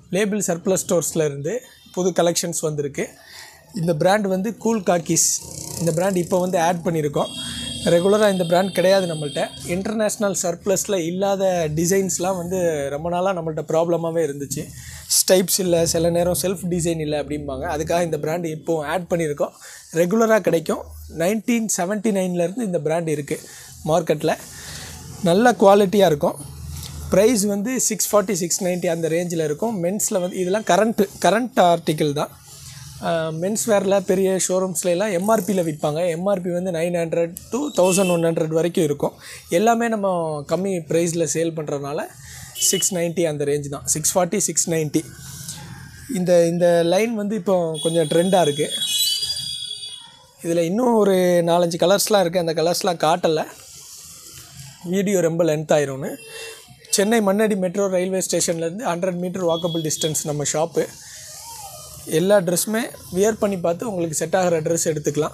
label surplus ஸ்டோர்ஸில் இருந்து புது collections வந்திருக்கு இந்த பிராண்ட் வந்து கூல் காக்கிஸ் இந்த பிராண்ட் இப்போ வந்து ஆட் பண்ணியிருக்கோம் ரெகுலராக இந்த பிராண்ட் கிடையாது நம்மள்ட்ட இன்டர்நேஷ்னல் சர்ப்ளஸில் இல்லாத டிசைன்ஸ்லாம் வந்து ரொம்ப நாளாக நம்மள்ட்ட ப்ராப்ளமாகவே இருந்துச்சு ஸ்டைப்ஸ் இல்லை சில நேரம் செல்ஃப் டிசைன் இல்லை அப்படிம்பாங்க அதுக்காக இந்த பிராண்ட் இப்போ ஆட் பண்ணியிருக்கோம் ரெகுலராக கிடைக்கும் நைன்டீன் செவன்ட்டி நைன்லேருந்து இந்த பிராண்ட் இருக்குது மார்க்கெட்டில் நல்ல குவாலிட்டியாக இருக்கும் ப்ரைஸ் வந்து சிக்ஸ் ஃபார்ட்டி சிக்ஸ் நைன்ட்டி அந்த ரேஞ்சில் இருக்கும் மென்ஸில் வந்து இதெல்லாம் கரண்ட்டு கரண்ட் ஆர்டிக்கிள் தான் மென்ஸ் வேரில் பெரிய ஷோரூம்ஸ்லாம் எம்ஆர்பியில் விற்பாங்க எம்ஆர்பி வந்து nine hundred to thousand one hundred வரைக்கும் இருக்கும் எல்லாமே நம்ம கம்மி ப்ரைஸில் சேல் பண்ணுறதுனால சிக்ஸ் நைன்ட்டி அந்த ரேஞ்ச் தான் சிக்ஸ் ஃபார்ட்டி சிக்ஸ் நைன்ட்டி இந்த இந்த லைன் வந்து இப்போ கொஞ்சம் ட்ரெண்டாக இருக்குது இதில் இன்னும் ஒரு நாலஞ்சு கலர்ஸ்லாம் இருக்குது அந்த கலர்ஸ்லாம் காட்டலை வீடியோ ரொம்ப லென்த் ஆயிரும்னு சென்னை மண்ணடி மெட்ரோ ரயில்வே ஸ்டேஷன்லேருந்து ஹண்ட்ரட் மீட்டர் வாக்கபிள் டிஸ்டன்ஸ் நம்ம ஷாப்பு எல்லா ட்ரெஸ்ஸுமே வியர் பண்ணி பார்த்து உங்களுக்கு செட் ஆகிற ட்ரெஸ் எடுத்துக்கலாம்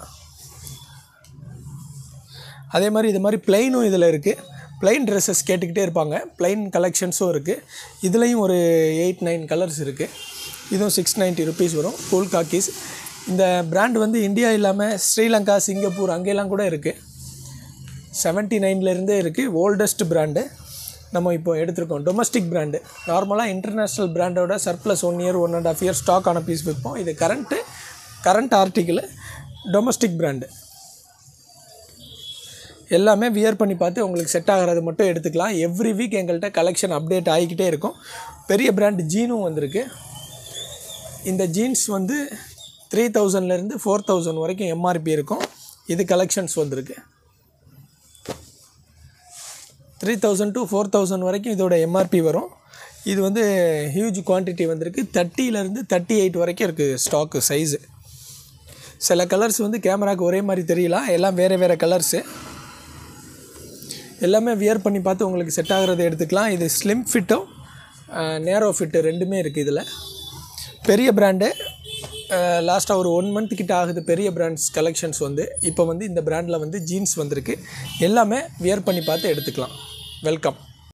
அதே மாதிரி இது மாதிரி ப்ளைனும் இதில் இருக்குது ப்ளைன் ட்ரெஸ்ஸஸ் கேட்டுக்கிட்டே இருப்பாங்க ப்ளைன் கலெக்ஷன்ஸும் இருக்குது இதுலேயும் ஒரு எயிட் நைன் கலர்ஸ் இருக்குது இதுவும் சிக்ஸ் நைன்ட்டி ருபீஸ் வரும் கூல் காக்கீஸ் இந்த பிராண்ட் வந்து இந்தியா இல்லாமல் ஸ்ரீலங்கா சிங்கப்பூர் அங்கெல்லாம் கூட இருக்குது செவன்ட்டி நைன்லேருந்தே இருக்குது ஓல்டஸ்ட் பிராண்டு நம்ம இப்போ எடுத்திருக்கோம் டொமஸ்டிக் பிராண்டு நார்மலாக இன்டர்நேஷ்னல் பிராண்டோட surplus one year one and half year stock ஆன பீஸ் விற்போம் இது current current article domestic brand எல்லாமே வியர் பண்ணி பார்த்து உங்களுக்கு செட் ஆகிறது மட்டும் எடுத்துக்கலாம் எவ்ரி வீக் எங்கள்கிட்ட கலெக்ஷன் அப்டேட் ஆகிக்கிட்டே இருக்கும் பெரிய பிராண்ட் ஜீனும் வந்திருக்கு இந்த ஜீன்ஸ் வந்து த்ரீ தௌசண்ட்லேருந்து ஃபோர் தௌசண்ட் வரைக்கும் எம்ஆர்பி இருக்கும் இது கலெக்ஷன்ஸ் வந்திருக்கு three thousand to four thousand வரைக்கும் இதோட எம்ஆர்பி வரும் இது வந்து ஹியூஜ் குவான்டிட்டி வந்திருக்கு தேர்ட்டியிலேருந்து தேர்ட்டி எயிட் வரைக்கும் இருக்குது ஸ்டாக்கு சைஸு சில கலர்ஸ் வந்து கேமராக்கு ஒரே மாதிரி தெரியலாம் எல்லாம் வேறு வேறு கலர்ஸு எல்லாமே வியர் பண்ணி பார்த்து உங்களுக்கு செட் ஆகிறத எடுத்துக்கலாம் இது ஸ்லிம் ஃபிட்டும் நேரோ ஃபிட்டு ரெண்டுமே இருக்குது இதில் பெரிய பிராண்டு லாஸ்ட்டாக ஒரு ஒன் மந்த் கிட்ட ஆகுது பெரிய பிராண்ட்ஸ் கலெக்ஷன்ஸ் வந்து இப்போ வந்து இந்த பிராண்டில் வந்து ஜீன்ஸ் வந்திருக்கு எல்லாமே வியர் பண்ணி பார்த்து எடுத்துக்கலாம் வெல்கம்